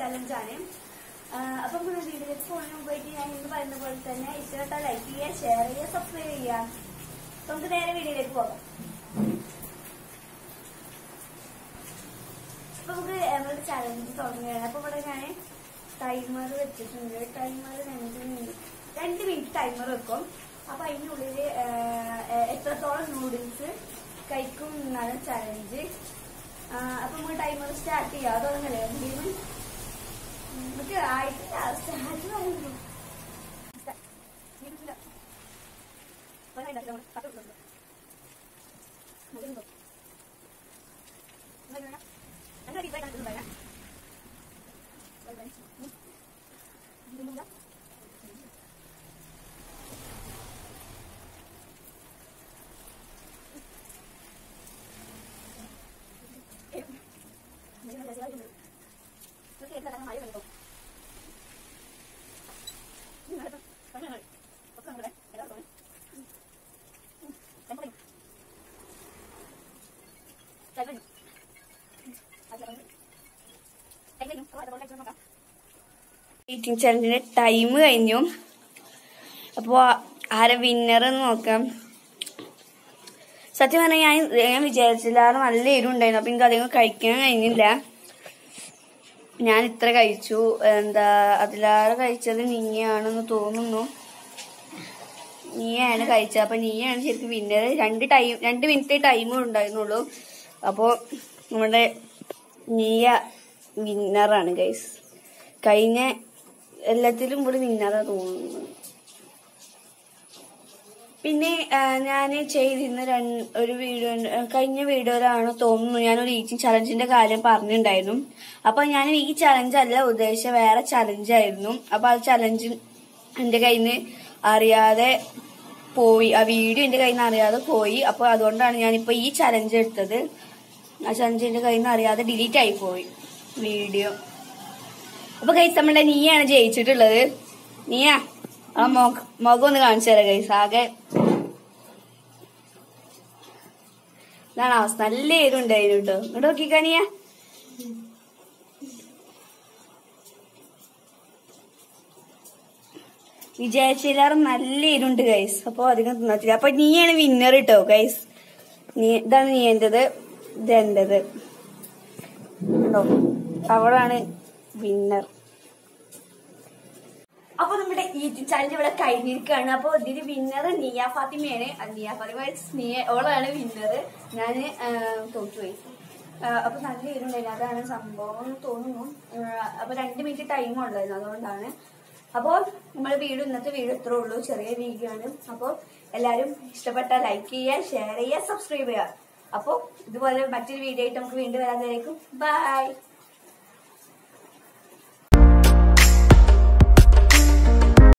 ചലഞ്ചാണ് അപ്പൊ നമ്മുടെ വീഡിയോയിലേക്ക് പോകുന്നതിന് മുമ്പായിട്ട് ഞാൻ ഇന്ന് പറയുന്ന പോലെ തന്നെ ഇഷ്ടപ്പെട്ട ലൈക്ക് ചെയ്യുക ഷെയർ ചെയ്യുക സബ്സ്ക്രൈബ് ചെയ്യുക അപ്പൊ നമുക്ക് നേരെ വീഡിയോയിലേക്ക് പോകാം അപ്പൊ നമുക്ക് നമ്മുടെ ചലഞ്ച് തുടങ്ങുകയാണ് അപ്പൊ ഇവിടെ ഞാൻ ടൈമർ വെച്ചിട്ടുണ്ട് ടൈമർ രണ്ട് മിനിറ്റ് രണ്ട് മിനിറ്റ് ടൈമർ വെക്കും അപ്പൊ അതിനുള്ളിൽ എത്രത്തോളം നൂഡിൽസ് കഴിക്കും എന്നാണ് ചലഞ്ച് അപ്പൊ നമുക്ക് ടൈമർ സ്റ്റാർട്ട് ചെയ്യാം തുടങ്ങല്ലേ എന്തെങ്കിലും നമുക്ക് ആയിട്ടില്ല സ്റ്റാർട്ട് പറയുന്നു ഈറ്റിംഗ് ചലഞ്ചിന്റെ ടൈം കഴിഞ്ഞു അപ്പോ ആരെ വിന്നർ നോക്കാം സത്യം പറഞ്ഞാൽ ഞാൻ ഞാൻ വിചാരിച്ചില്ലാതെ നല്ല എരിവുണ്ടായിരുന്നു അപ്പൊ എനിക്ക് അധികം കഴിക്കാൻ കഴിഞ്ഞില്ല ഞാൻ ഇത്ര കഴിച്ചു എന്താ അതിലേറെ കഴിച്ചത് നീയാണെന്ന് തോന്നുന്നു നീയാണ് കഴിച്ചത് അപ്പൊ നീയാണ് ശരിക്കും വിന്നർ രണ്ട് ടൈം രണ്ട് മിനിറ്റ് ടൈമേ ഉണ്ടായിരുന്നുള്ളൂ അപ്പോ നമ്മുടെ നീയ വിന്നറാണ് ഗൈസ് കഴിഞ്ഞ എല്ലാത്തിലും ഇവിടെ വിന്നറാ തോന്നുന്നു പിന്നെ ഞാൻ ചെയ്തിരുന്ന രണ്ട് ഒരു വീഡിയോ കഴിഞ്ഞ വീഡിയോയിലാണ് തോന്നുന്നു ഞാനൊരു ഈറ്റിംഗ് ചലഞ്ചിന്റെ കാര്യം പറഞ്ഞിട്ടുണ്ടായിരുന്നു അപ്പൊ ഞാൻ ഈ ചലഞ്ച് അല്ല ഉദ്ദേശിച്ച വേറെ ചലഞ്ചായിരുന്നു അപ്പൊ ആ ചലഞ്ച് എന്റെ കയ്യിൽ നിന്ന് അറിയാതെ പോയി ആ വീഡിയോ എന്റെ കയ്യിൽ നിന്ന് അറിയാതെ പോയി അപ്പൊ അതുകൊണ്ടാണ് ഞാനിപ്പോ ഈ ചലഞ്ച് എടുത്തത് ആ ചലഞ്ച് എന്റെ കയ്യിൽ നിന്ന് അറിയാതെ ഡിലീറ്റ് ആയി പോയി വീഡിയോ അപ്പൊ കൈസ് നമ്മളുടെ നീയാണ് ജയിച്ചിട്ടുള്ളത് നീയാ ആ മുഖ മുഖം ഒന്ന് കാണിച്ചു തരാം കൈസ് ആകെ ഇതാണ് അവസ്ഥ നല്ല എരുണ്ടായിരുന്നു കേട്ടോ ഇങ്ങോട്ട് നോക്കിക്കാണിയ വിചാരിച്ചില്ലാറും നല്ല എരുണ്ട് ഗൈസ് അപ്പൊ അധികം തിന്നത്തില്ല അപ്പൊ നീയാണ് വിന്നർ കേട്ടോ ഗൈസ് നീ ഇതാണ് നീ എന്റത് ഇത് എന്റത് ഉണ്ടോ അവളാണ് വിന്നർ അപ്പൊ നമ്മുടെ ഈറ്റിംഗ് ചാലഞ്ച് ഇവിടെ കഴിഞ്ഞിരിക്കുകയാണ് അപ്പൊ ഇതിന് വിന്നർ നിയ ഫാത്തിമയാണ് ആ നിയ ഫാത്തിമ നിയ ഓളാണ് വിന്നർ ഞാന് തോറ്റുപോയി ആ, അപ്പൊ നല്ല ഇരുണ്ടായിരുന്നു അതാണ് സംഭവം എന്ന് തോന്നുന്നു ആ, അപ്പൊ രണ്ട് മിനിറ്റ് ടൈം ഉണ്ടായിരുന്നു അതുകൊണ്ടാണ് അപ്പോൾ നമ്മുടെ വീഡിയോ ഇന്നത്തെ വീഡിയോ ഇത്രേ ഉള്ളൂ ചെറിയ വീഡിയോ ആണ് അപ്പോൾ എല്ലാവരും ഇഷ്ടപ്പെട്ട ലൈക്ക് ചെയ്യുക ഷെയർ ചെയ്യുക സബ്സ്ക്രൈബ് ചെയ്യുക അപ്പോൾ ഇതുപോലെ മറ്റൊരു വീഡിയോ ആയിട്ട് നമുക്ക് വീണ്ടും വരാൻ ബൈ